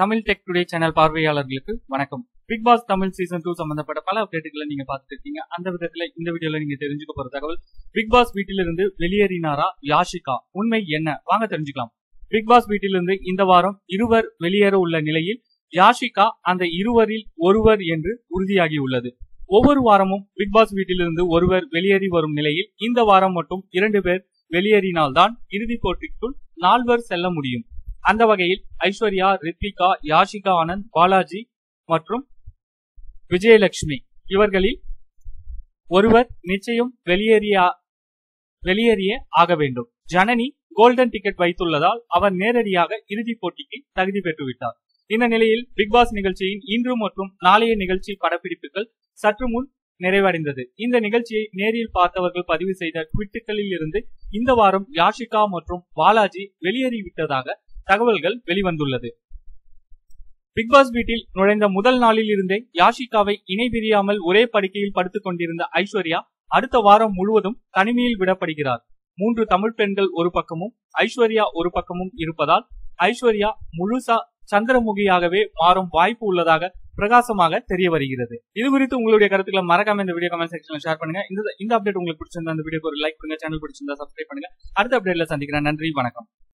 Tamil tech today channel பார்வையாளர்களுக்கு வணக்கம் Bigg Boss Tamil season two சம்பந்தப்பட்ட பல அப்டேட்டுகளை நீங்க பார்த்துட்டு இருக்கீங்க அந்த விதத்துல இந்த வீடியோல நீங்க தெரிஞ்சுக்க போற தகவல் பிக் பாஸ் வீட்டிலிருந்து வெளியேறினாரா யாஷிகா உண்மை என்ன வாங்க தெரிஞ்சுக்கலாம் பிக் பாஸ் வீட்டிலிருந்து இந்த வாரம் இருவர் வெளியேற உள்ள நிலையில் யாஷிகா அந்த இருவரில் ஒருவர் என்று உறுதியாகி உள்ளது ஒவ்வொரு வாரமும் பிக் பாஸ் வீட்டிலிருந்து ஒருவர் வெளியேறி வரும் நிலையில் இந்த வாரம் மட்டும் இரண்டு பேர் வெளியேறினால்தான் இறுதிப் போட்டிக்குள் நால்வர் செல்ல முடியும் அந்த வகையில் ஐஸ்வர்யா ரித்விகா யாஷிகா ஆனந்த் பாலாஜி மற்றும் விஜயலட்சுமி இவர்களில் ஒருவர் நிச்சயம் வெளியேறிய வெளியேறியே ஆக வேண்டும் ஜனனி கோல்டன் டிக்கெட் வைத்துள்ளதால் அவர் நேரடியாக இறுதிப் போட்டிக்கு தகுதி பெற்றுவிட்டார் இந்த நிலையில் பிக் பாஸ் நிகழ்ச்சியின் இன்று மற்றும் நாளைய நிகழ்ச்சி படப்பிடிப்புகள் சற்று முன் நிறைவடைந்தது இந்த நிகழ்ச்சியை நேரில் பார்த்தவர்கள் பதிவு செய்த ட்விட்டுகளில் இருந்து இந்த வாரம் யாஷிகா மற்றும் பாலாஜி வெளியேறிவிட்டதாக தகவல்கள் வெளிவந்துள்ளது பிக் பாஸ் வீட்டில் நுழைந்த முதல் நாளில் இருந்தே யாஷிகாவை இணை பிரியாமல் ஒரே படுக்கையில் படுத்துக் கொண்டிருந்த ஐஸ்வர்யா அடுத்த வாரம் முழுவதும் தனிமையில் விடப்படுகிறார் மூன்று தமிழ் பெண்கள் ஒரு பக்கமும் ஐஸ்வர்யா ஒரு பக்கமும் இருப்பதால் ஐஸ்வர்யா முழுசா சந்திரமுகியாகவே மாறும் வாய்ப்பு உள்ளதாக பிரகாசமாக தெரிய வருகிறது இது குறித்து உங்களுடைய கருத்துக்களை மறக்காம இந்த வீடியோ கமெண்ட் செக்ஷன்ல ஷேர் பண்ணுங்க இந்த இந்த அப்டேட் உங்களுக்கு பிடிச்சிருந்தா அந்த வீடியோக்கு ஒரு லைக் பண்ணுங்க சேனல் பிடிச்சிருந்தா சப்ஸ்கிரைப் பண்ணுங்க அடுத்த அப்டேட்ல சந்திக்கிறேன் நன்றி வணக்கம்